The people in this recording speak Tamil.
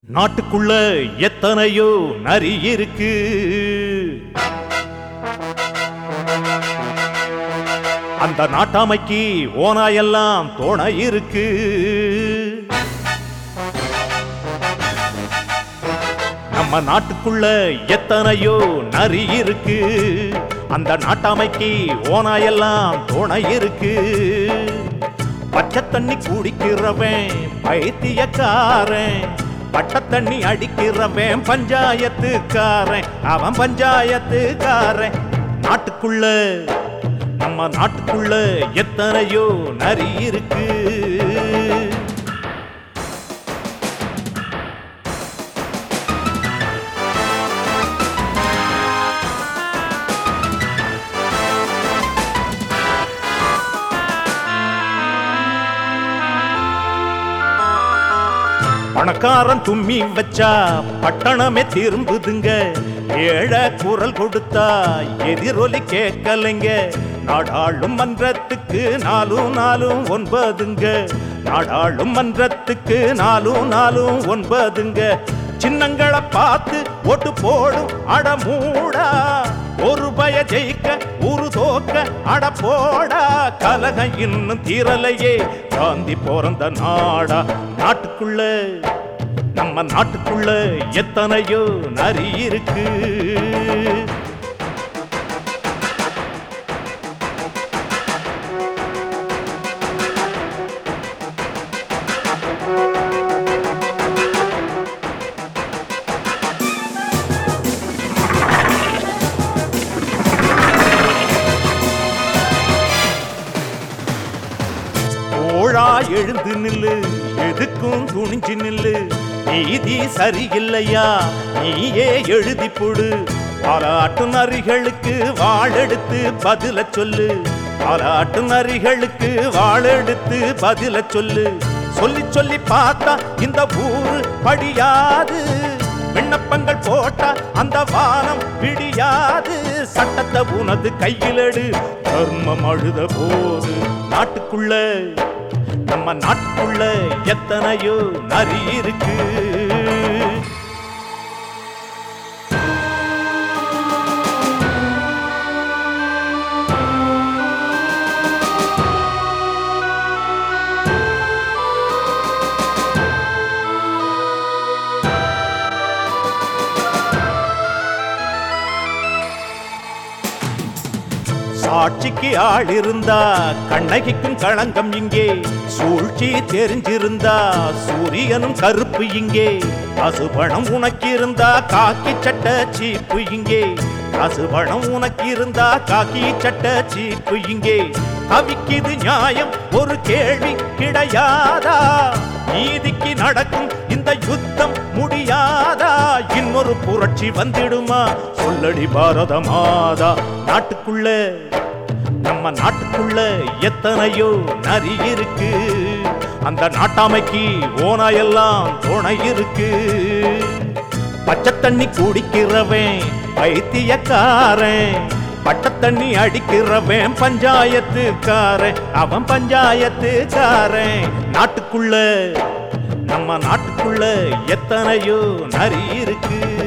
நாட்டுக்குள்ள எத்தனையோ நரி இருக்கு அந்த நாட்டாமைக்கு ஓனாயெல்லாம் துணை இருக்கு நம்ம நாட்டுக்குள்ள எத்தனையோ நரி இருக்கு அந்த நாட்டாமைக்கு ஓனாயெல்லாம் துணை இருக்கு பச்சை தண்ணி குடிக்கிறவன் பைத்தியக்காரன் பட்ட தண்ணி அடிக்கிறவன் பஞ்சாயத்துக்காரன் அவன் பஞ்சாயத்துக்காரன் நாட்டுக்குள்ள நம்ம நாட்டுக்குள்ள எத்தனையோ நரி இருக்கு பணக்காரன் தும்மி வச்சா பட்டணமே திரும்புதுங்க ஏழை குரல் கொடுத்தா எதிரொலி கேட்கலைங்க நாடாளும் மன்றத்துக்கு நாலும் நாலும் ஒன்பதுங்க நாடாளும் மன்றத்துக்கு நாலும் நாலும் ஒன்பதுங்க சின்னங்களை பார்த்து ஓட்டு போடும் அடமூடா ஒரு பய ஜெயிக்க ஒரு தோக்க அட போடா கலகம் இன்னும் தீரலையே காந்தி பிறந்த நாடா நாட்டுக்குள்ள நம்ம நாட்டுக்குள்ள எத்தனையோ நரி இருக்கு ஓழா எழுந்து நில்லு எதுக்கும் துணிஞ்சு நில்லு நீதி சரியில்லையா நீயே எழுதி போடு பாராட்டு நரிகளுக்கு வாழெடுத்து பதில சொல்லு பாராட்டு நரிகளுக்கு வாழெடுத்து பதில சொல்லு சொல்லி சொல்லி பார்த்தா இந்த ஊரு படியாது விண்ணப்பங்கள் போட்டா அந்த வானம் பிடியாது சட்டத்தை உனது கையிலடு தர்மம் அழுத போது நாட்டுக்குள்ள நம்ம நாட்டுக்குள்ள எத்தனையோ நரி இருக்கு சாட்சிக்கு ஆள் இருந்தா கண்ணகிக்கும் களங்கம் இங்கே சூழ்ச்சி தெரிஞ்சிருந்தா சூரியனும் கருப்பு இங்கே பசுபணம் உனக்கு இருந்தா காக்கி சட்ட சீப்பு இங்கே பசுபணம் உனக்கு இருந்தா காக்கி சட்ட சீப்பு இங்கே தவிக்குது நியாயம் ஒரு கேள்வி கிடையாதா நீதிக்கு நடக்கும் இந்த யுத்தம் முடியாதா இன்னொரு புரட்சி வந்திடுமா சொல்லடி பாரத மாதா நாட்டுக்குள்ள நம்ம நாட்டுக்குள்ள எத்தனையோ நரி இருக்கு அந்த நாட்டாமைக்கு ஓனாயெல்லாம் துணை இருக்கு பச்சை தண்ணி குடிக்கிறவன் பைத்தியக்காரன் பட்ட தண்ணி அடிக்கிறவன் பஞ்சாயத்துக்காரன் அவன் பஞ்சாயத்துக்காரன் நாட்டுக்குள்ள நம்ம நாட்டுக்குள்ள எத்தனையோ நரி இருக்கு